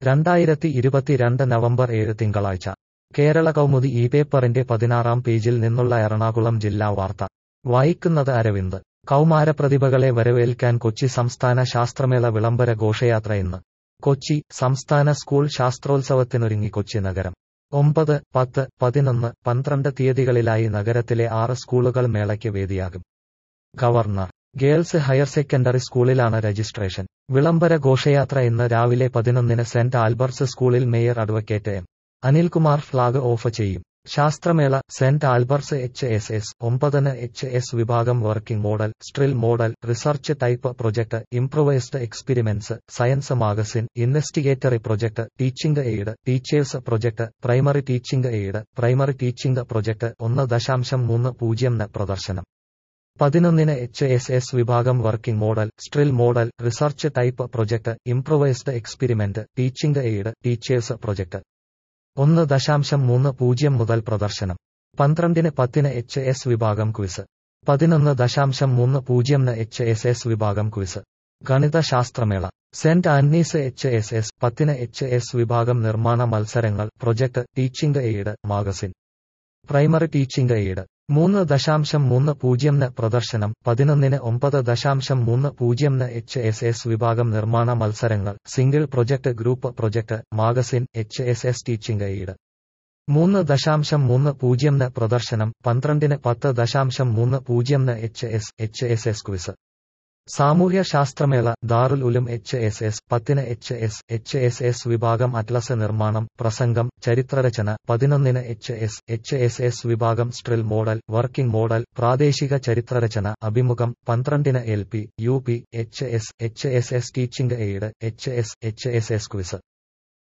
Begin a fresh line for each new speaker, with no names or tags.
രണ്ടായിരത്തി ഇരുപത്തിരണ്ട് നവംബർ ഏഴ് തിങ്കളാഴ്ച കേരള കൗമുദി ഈ പേപ്പറിന്റെ പതിനാറാം പേജിൽ നിന്നുള്ള എറണാകുളം ജില്ലാ വാർത്ത വായിക്കുന്നത് അരവിന്ദ് കൗമാര പ്രതിഭകളെ വരവേൽക്കാൻ കൊച്ചി സംസ്ഥാന ശാസ്ത്രമേള വിളംബര ഘോഷയാത്ര ഇന്ന് കൊച്ചി സംസ്ഥാന സ്കൂൾ ശാസ്ത്രോത്സവത്തിനൊരുങ്ങി കൊച്ചി നഗരം ഒമ്പത് പത്ത് പതിനൊന്ന് പന്ത്രണ്ട് തീയതികളിലായി നഗരത്തിലെ ആറ് സ്കൂളുകൾ മേളയ്ക്ക് വേദിയാകും ഗവർണർ ഗേൾസ് ഹയർ സെക്കൻഡറി സ്കൂളിലാണ് രജിസ്ട്രേഷൻ വിളംബര ഘോഷയാത്ര ഇന്ന് രാവിലെ പതിനൊന്നിന് സെന്റ് ആൽബർട്സ് സ്കൂളിൽ mayor advocate M Anilkumar flag off ചെയ്യും ശാസ്ത്രമേള saint Albert's H S S ഒമ്പതിന് എച്ച് എസ് വിഭാഗം working model still model research type project improvised experiments science magazine investigatory project teaching aid teachers project primary teaching aid primary teaching project ഒന്ന് ദശാംശം മൂന്ന് പൂജ്യം ന് പ്രദർശനം പതിനൊന്നിന് എച്ച് എസ് എസ് വിഭാഗം working model still model research type project improvised experiment teaching aid teachers project ഒന്ന് ദശാംശം മൂന്ന് പൂജ്യം മുതൽ പ്രദർശനം പന്ത്രണ്ടിന് പത്തിന് എച്ച് എസ് വിഭാഗം ക്വിസ് പതിനൊന്ന് ദശാംശം മൂന്ന് പൂജ്യം ന് എച്ച് എസ് എസ് വിഭാഗം ക്വിസ് ഗണിത ശാസ്ത്രമേള saint Antony's H S S പത്തിന് എച്ച് എസ് വിഭാഗം നിർമ്മാണ മത്സരങ്ങൾ project teaching aid magazine primary teaching aid മൂന്ന് ദശാംശം മൂന്ന് പൂജ്യം ന് പ്രദർശനം പതിനൊന്നിന് ഒമ്പത് ദശാംശം മൂന്ന് പൂജ്യം ന് എച്ച് എസ് എസ് വിഭാഗം നിർമ്മാണ മത്സരങ്ങൾ single project group project magazine H S S teaching aid മൂന്ന് ദശാംശം മൂന്ന് പൂജ്യം ന് പ്രദർശനം പന്ത്രണ്ടിന് പത്ത് ദശാംശം മൂന്ന് പൂജ്യം ന് H S H S S quiz സാമൂഹ്യ ശാസ്ത്രമേള Darul Uloom H S S പത്തിന് H S H S S വിഭാഗം അറ്റ്ലസ് നിർമ്മാണം പ്രസംഗം ചരിത്രരചന പതിനൊന്നിന് H S H S S വിഭാഗം സ്ട്രിൽ മോഡൽ വർക്കിംഗ് മോഡൽ പ്രാദേശിക ചരിത്രരചന അഭിമുഖം പന്ത്രണ്ടിന് L P U P H S H S S teaching aid H S H S S quiz